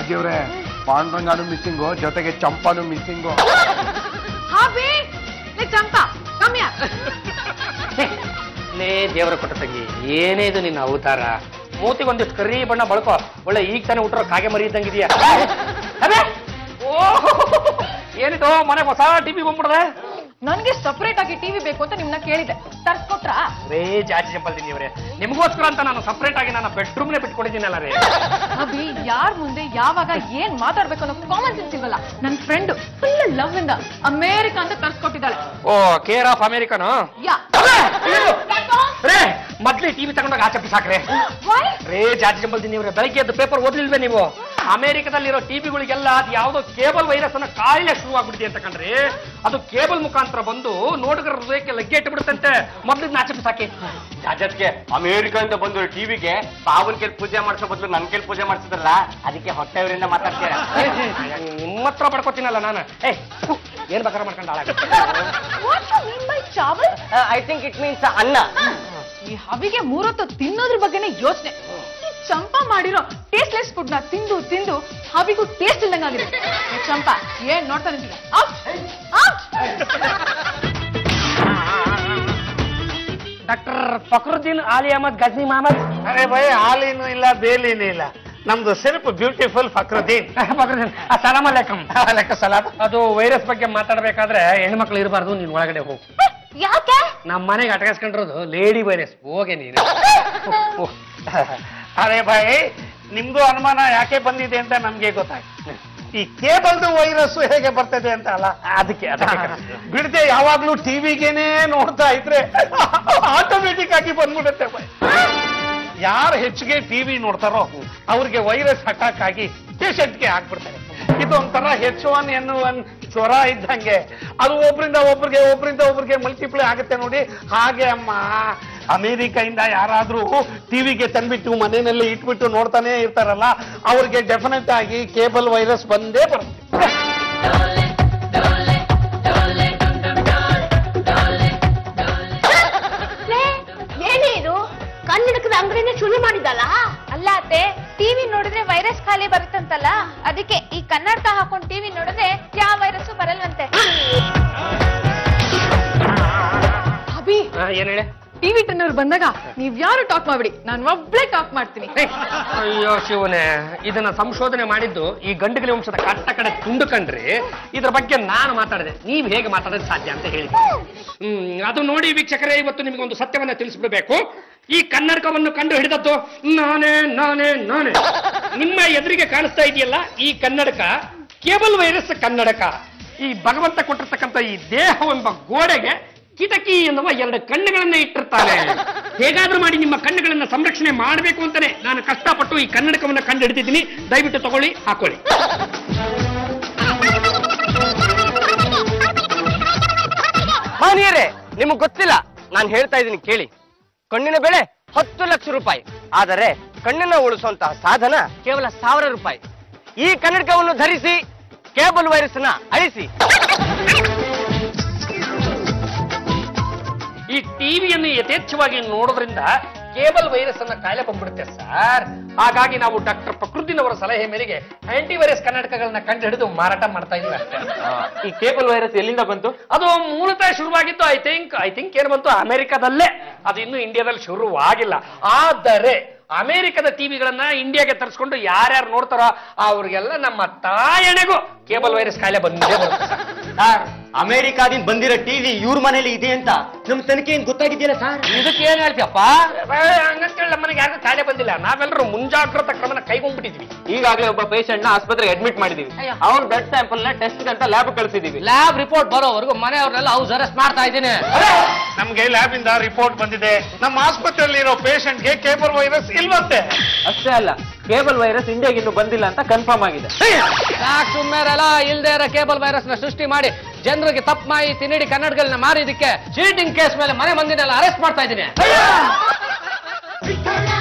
ರಾಜೀವ್ರೆ ಪಾಂಡುರಂಗನು missing ಜೊತೆಗೆ ಚಂಪಾನು missing hobby ಲೇ ಚಂಪಾ ಕಮ್ಯ ಲೇ ದೇವರ ಕೊಟ್ಟ ತಂಗಿ ಏನೇ ಇದು ನಿನ್ನ ಅವತಾರ ಮೂತಿಗೆ ಒಂದಿಷ್ಟು ಕರಿ ಬಣ್ಣ ಬಳಕೋ ಒಳ್ಳೆ ಈಗ ತಾನೇ ಹುಟ್ಟರೋ ಕಾಗೆ ಮರಿ ಇದ್ದಂಗಿದ್ಯಾ ಅದೇ ಓ ಏನಿದು ಮನೆಗೆ ಹೊಸ ಟಿವಿ ಬಂದ್ಬಿಡದೆ ನನ್ಗೆ ಸಪರೇಟ್ ಆಗಿ ಟಿವಿ ಬೇಕು ಅಂತ ನಿಮ್ನ ಕೇಳಿದೆ ತರ್ಸ್ಕೊಟ್ರಾ ರೇ ಜಾತಿ ಚಂಪಲ್ ತಿಂದಿವ್ರೆ ನಿಮಗೋಸ್ಕರ ಅಂತ ನಾನು ಸಪ್ರೇಟ್ ಆಗಿ ನನ್ನ ಬೆಡ್ರೂಮ್ನೇ ಬಿಟ್ಕೊಂಡಿದ್ದೀನಲ್ಲ ರೇ ಅಭಿ ಯಾರ್ ಮುಂದೆ ಯಾವಾಗ ಏನ್ ಮಾತಾಡ್ಬೇಕು ಅನ್ನೋ ಕಾಮನ್ ಸೆನ್ಸ್ ಇಲ್ವಲ್ಲ ನನ್ ಫ್ರೆಂಡ್ ಫುಲ್ ಲವ್ ಇಂದ ಅಮೇರಿಕಾ ಅಂತ ತರ್ಸ್ಕೊಟ್ಟಿದ್ದಾಳೆ ಓ ಕೇರ್ ಆಫ್ ಅಮೇರಿಕನು ಯಾ ರೇ ಮೊದ್ಲೇ ಟಿವಿ ತಗೊಂಡಾಗ ಆಚೆ ಬಿಸಾಕ್ರೆ Why? ರೇ ಜಾತಿ ಚಂಪಲ್ ತಿಂದಿವ್ರೆ ಬೆಳಗ್ಗೆ ಎದ್ದು ಪೇಪರ್ ಓದ್ಲಿಲ್ವೇ ನೀವು ಅಮೆರಿಕದಲ್ಲಿರೋ ಟಿವಿಗಳಿಗೆಲ್ಲ ಅದು ಯಾವುದೋ ಕೇಬಲ್ ವೈರಸ್ ಅನ್ನ ಕಾಯಿಲೆ ಶುರುವಾಗ್ಬಿಟ್ಟಿದೆ ಅಂತ ಕಂಡ್ರಿ ಅದು ಕೇಬಲ್ ಮುಖಾಂತರ ಬಂದು ನೋಡುಗರ ಹೃದಯಕ್ಕೆ ಲಗ್ಗೆ ಇಟ್ಬಿಡುತ್ತಂತೆ ಮೊದ್ಲು ನಾಚೆ ಬಿಸಾಕಿ ಜಾಜತ್ಗೆ ಅಮೇರಿಕ ಅಂತ ಬಂದು ಟಿವಿಗೆ ಪಾವನ್ ಕೇಳಿ ಪೂಜೆ ಮಾಡಿಸೋ ಬದಲು ನನ್ ಕೇಳಿ ಪೂಜೆ ಮಾಡಿಸಿದ್ರಲ್ಲ ಅದಕ್ಕೆ ಹೊಟ್ಟೆಯವರಿಂದ ಮಾತಾಡ್ತೀರಾ ನಿಮ್ಮ ಹತ್ರ ಪಡ್ಕೋತೀನಲ್ಲ ನಾನು ಏ ಥು, ಏನ್ ಬೇಕಾದ್ರೆ ಮಾಡ್ಕೊಂಡು ಹಾಳಾಗ What you mean by chawal I think it means anna ಈ ಹವಿಗೆ ಮೂರೊತ್ತು ತಿನ್ನೋದ್ರ ಬಗ್ಗೆನೇ ಯೋಚನೆ ಈ ಚಂಪಾ ಮಾಡಿರೋ ಟೇಸ್ಟ್ಲೆಸ್ ಫುಡ್ ನ ತಿಂದು ತಿಂದು ಹವಿಗೂ ಟೇಸ್ಟ್ ಇಲ್ದಂಗಾಗಿದೆ ಏ ಚಂಪಾ ಏನ್ ನೋಡ್ತಾ ನಿಂತಿದ್ದೆ ಡಾಕ್ಟರ್ ಫಕ್ರುದ್ದೀನ್ ಆಲಿ ಅಹಮದ್ ಗಜ್ನಿ ಮಹಮ್ಮದ್ ಅರೆ ಭಯ ಹಾಲಿನೂ ಇಲ್ಲ ಬೇಲಿನೂ ಇಲ್ಲ ನಮ್ದು ಸಿರ್ಫ್ ಬ್ಯೂಟಿಫುಲ್ ಫಕ್ರುದ್ದೀನ್ ಫಕ್ರುದ್ದೀನ್ ಸಲಾಮ್ ಅಲೈಕಮ್ ಲೆಕ್ಕ ಸಲಾಮ್ ಅದು ವೈರಸ್ ಬಗ್ಗೆ ಮಾತಾಡ್ಬೇಕಾದ್ರೆ ಹೆಣ್ಮಕ್ಳು ಇರಬಾರ್ದು ನೀನ್ ಒಳಗಡೆ ಹೋಗು ಯಾಕೆ ನಮ್ಮ ಮನೆಗೆ ಅಟಗಿಸ್ಕೊಂಡಿರೋದು ಲೇಡಿ ವೈರಸ್ ಹೋಗೆ ನೀನು ಓಹ್. ಅರೆ ಭಾಯ್ ನಿಮ್ದು ಅನುಮಾನ ಯಾಕೆ ಬಂದಿದೆ ಅಂತ ನಮ್ಗೆ ಗೊತ್ತಾಯ್ತು ಈ ಕೇಬಲ್ದು ವೈರಸ್ ಹೇಗೆ ಬರ್ತದೆ ಅಂತ ಅಲ್ಲ ಅದಕ್ಕೆ ಅದಕ್ಕೆ ಕರೆಕ್ಟ್. ಬಿಡದೆ ಯಾವಾಗ್ಲೂ ಟಿವಿಗೇನೆ ನೋಡ್ತಾ ಇದ್ರೆ ಆಟೋಮೆಟಿಕ್ ಆಗಿ ಬಂದ್ಬಿಡುತ್ತೆ ಭಯ್ ಯಾರು ಹೆಚ್ಚಿಗೆ ಟಿವಿ ನೋಡ್ತಾರೋ ಅವ್ರಿಗೆ ವೈರಸ್ ಅಟ್ಯಾಕ್ ಆಗಿ ಪೇಷಂಟ್ಗೆ ಆಗ್ಬಿಡ್ತಾರೆ ಇದು ಒಂಥರ ಹೆಚ್ ಒನ್ ಎನ್ ಒನ್ ಜ್ವರ ಇದ್ದಂಗೆ ಅದು ಒಬ್ರಿಂದ ಒಬ್ರಿಗೆ ಒಬ್ರಿಂದ ಒಬ್ರಿಗೆ ಮಲ್ಟಿಪ್ಲೈ ಆಗುತ್ತೆ ನೋಡಿ ಹಾಗೆ ಅಮ್ಮ ಅಮೆರಿಕದಿಂದ ಯಾರಾದ್ರೂ ಟಿವಿಗೆ ತಂದ್ಬಿಟ್ಟು ಮನೆಯಲ್ಲಿ ಇಟ್ಬಿಟ್ಟು ನೋಡ್ತಾನೆ ಇರ್ತಾರಲ್ಲ ಅವ್ರಿಗೆ ಡೆಫಿನೆಟ್ ಆಗಿ ಕೇಬಲ್ ವೈರಸ್ ಬಂದೇ ಬರುತ್ತೆ ಏನೇ ಇದು ಕನ್ನಡಕದ ಅಂಗಡಿನ ಶುರು ಮಾಡಿದಲ್ಲ ಅಲ್ಲ ಅತ್ತೆ ಟಿವಿ ನೋಡಿದ್ರೆ ವೈರಸ್ ಖಾಲಿ ಬರುತ್ತಂತಲ್ಲ ಅದಕ್ಕೆ ಈ ಕನ್ನಡಕ ಹಾಕೊಂಡು ಟಿವಿ ನೋಡಿದ್ರೆ ಯಾವ ವೈರಸ್ ಬರಲ್ವಂತೆ ಅಭಿ ಆ, ಏನ್ ಹೇಳಿ ಟಿವಿ ಟೆನ್ ಅವ್ರು ಬಂದಾಗ ನೀವ್ ಯಾರು ಟಾಕ್ ಮಾಡ್ಬಿಡಿ ನಾನು ಒಬ್ಳೆ ಟಾಕ್ ಮಾಡ್ತೀನಿ ಏ, ಅಯ್ಯೋ ಶಿವನೇ ಇದನ್ನ ಸಂಶೋಧನೆ ಮಾಡಿದ್ದು ಈ ಗಂಡುಗಲಿ ವಂಶದ ಕಟ್ಟ ಕಡೆ ತುಂಡು ಕಂಡ್ರಿ ಇದ್ರ ಬಗ್ಗೆ ನಾನು ಮಾತಾಡಿದೆ ನೀವ್ ಹೇಗೆ ಮಾತಾಡೋದು ಸಾಧ್ಯ ಅಂತ ಹೇಳಿ ಹ್ಮ್ ಅದು ನೋಡಿ ವೀಕ್ಷಕರೇ ಇವತ್ತು ನಿಮಗೊಂದು ಸತ್ಯವನ್ನ ತಿಳಿಸ್ಬಿಡ್ಬೇಕು ಈ ಕನ್ನಡಕವನ್ನು ಕಂಡು ಹಿಡಿದದ್ದು ನಾನೇ ನಾನೇ ನಾನೇ ನಿಮ್ಮ ಎದುರಿಗೆ ಕಾಣಿಸ್ತಾ ಇದೆಯಲ್ಲ ಈ ಕನ್ನಡಕ ಕೇಬಲ್ ವೈರಸ್ ಕನ್ನಡಕ ಈ ಭಗವಂತ ಕೊಟ್ಟಿರ್ತಕ್ಕಂಥ ಈ ದೇಹವೆಂಬ ಗೋಡೆಗೆ ಕಿಟಕಿ ಎನ್ನುವ ಎರಡು ಕಣ್ಣುಗಳನ್ನ ಇಟ್ಟಿರ್ತಾನೆ ಹೇಗಾದ್ರೂ ಮಾಡಿ ನಿಮ್ಮ ಕಣ್ಣುಗಳನ್ನ ಸಂರಕ್ಷಣೆ ಮಾಡಬೇಕು ಅಂತಾನೆ ನಾನು ಕಷ್ಟಪಟ್ಟು ಈ ಕನ್ನಡಕವನ್ನ ಕಂಡು ಹಿಡಿದಿದ್ದೀನಿ ದಯವಿಟ್ಟು ತಗೊಳ್ಳಿ ಹಾಕೊಳ್ಳಿ ಮಾನಿಯರೇ ನಿಮಗ್ ಗೊತ್ತಿಲ್ಲ ನಾನು ಹೇಳ್ತಾ ಇದ್ದೀನಿ ಕೇಳಿ ಕಣ್ಣಿನ ಬೆಲೆ ಹತ್ತು ಲಕ್ಷ ರೂಪಾಯಿ ಆದರೆ ಕಣ್ಣನ್ನ ಉಳಿಸುವಂತಹ ಸಾಧನ ಕೇವಲ ಸಾವಿರ ರೂಪಾಯಿ ಈ ಕನ್ನಡಕವನ್ನು ಧರಿಸಿ ಕೇಬಲ್ ವೈರಸ್ ನ ಅಳಿಸಿ ಈ ಟಿವಿಯನ್ನು ಯಥೇಚ್ಛವಾಗಿ ನೋಡೋದ್ರಿಂದ ಕೇಬಲ್ ವೈರಸ್ ಅನ್ನ ಕಾಯಿಲೆ ಬಂದ್ಬಿಡುತ್ತೆ ಸರ್ ಹಾಗಾಗಿ ನಾವು ಡಾಕ್ಟರ್ ಪ್ರಕೃತಿನ್ ಅವರ ಸಲಹೆ ಮೇರೆಗೆ ಆಂಟಿ ವೈರಸ್ ಕನ್ನಡಕಗಳನ್ನ ಕಂಡು ಹಿಡಿದು ಮಾರಾಟ ಮಾಡ್ತಾ ಇದೀವಿ ಅಷ್ಟೇ ಈ ಕೇಬಲ್ ವೈರಸ್ ಎಲ್ಲಿಂದ ಬಂತು ಅದು ಮೂಲತಃ ಶುರುವಾಗಿದ್ದು ಐ ಥಿಂಕ್ ಐ ಥಿಂಕ್ ಏನ್ ಬಂತು ಅಮೆರಿಕದಲ್ಲೇ ಅದು ಇನ್ನು ಇಂಡಿಯಾದಲ್ಲಿ ಶುರುವಾಗಿಲ್ಲ ಆದರೆ ಅಮೆರಿಕದ ಟಿವಿಗಳನ್ನ ಇಂಡಿಯಾಗೆ ತರಿಸ್ಕೊಂಡು ಯಾರ್ಯಾರು ನೋಡ್ತಾರೋ ಅವ್ರಿಗೆಲ್ಲ ನಮ್ಮ ತಾಯಣೆಗೂ ಕೇಬಲ್ ವೈರಸ್ ಕಾಯಿಲೆ ಬಂದೇ ಬರುತ್ತೆ ಸರ್. ಅಮೆರಿಕಾದಿಂದ ಬಂದಿರೋ ಟಿವಿ ಇವ್ರ ಮನೇಲಿ ಇದೆ ಅಂತ ನಮ್ ತನಿಖೆಯಿಂದ ಗೊತ್ತಾಗಿದೆಯಲ್ಲ ಸರ್ ಇದಕ್ಕೆ ಏನ್ ಹೇಳ್ತೀಯಪ್ಪ ಹಂಗಂತೇಳಿ ನಮ್ಮನೆಗೆ ಯಾರಿಗೂ ಕಾಯಿಲೆ ಬಂದಿಲ್ಲ ನಾವೆಲ್ಲರೂ ಮುಂಜಾಗ್ರತಾ ಕ್ರಮನ ಕೈಗೊಂಡ್ಬಿಟ್ಟಿದ್ವಿ ಈಗಾಗಲೇ ಒಬ್ಬ ಪೇಷಂಟ್ ನ ಆಸ್ಪತ್ರೆಗೆ ಅಡ್ಮಿಟ್ ಮಾಡಿದೀವಿ ಅವ್ರ ಬ್ಲಡ್ ಸ್ಯಾಂಪಲ್ ನ ಟೆಸ್ಟ್ ಅಂತ ಲ್ಯಾಬ್ ಕಳಿಸಿದೀವಿ ಲ್ಯಾಬ್ ರಿಪೋರ್ಟ್ ಬರೋವರೆಗೂ ಮನೆಯವ್ರನ್ನೆಲ್ಲ ಹೌಸ್ ಅರೆಸ್ಟ್ ಮಾಡ್ತಾ ಇದ್ದೀನಿ ನಮ್ಗೆ ಲ್ಯಾಬ್ ಇಂದ ರಿಪೋರ್ಟ್ ಬಂದಿದೆ ನಮ್ಮ ಆಸ್ಪತ್ರೆಯಲ್ಲಿ ಇರೋ ಪೇಷಂಟ್ಗೆ ಕೇಬಲ್ ವೈರಸ್ ಇಲ್ವಂತೆ ಅಷ್ಟೇ ಅಲ್ಲ ಕೇಬಲ್ ವೈರಸ್ ಇಂಡಿಯಾಗೆ ಇನ್ನು ಬಂದಿಲ್ಲ ಅಂತ ಕನ್ಫರ್ಮ್ ಆಗಿದೆ ಯಾಕೆ ಸುಮ್ಮೇರೆಲ್ಲ ಇಲ್ದೇ ಇರೋ ಕೇಬಲ್ ವೈರಸ್ ನ ಸೃಷ್ಟಿ ಮಾಡಿ ಜನರಿಗೆ ತಪ್ಪು ಮಾಹಿತಿ ನೀಡಿ ಕನ್ನಡಗಳನ್ನ ಮಾರಿದಕ್ಕೆ ಚೀಟಿಂಗ್ ಕೇಸ್ ಮೇಲೆ ಮನೆ ಮಂದಿನೆಲ್ಲ ಅರೆಸ್ಟ್ ಮಾಡ್ತಾ ಇದ್ದೀನಿ ವಿಠಲ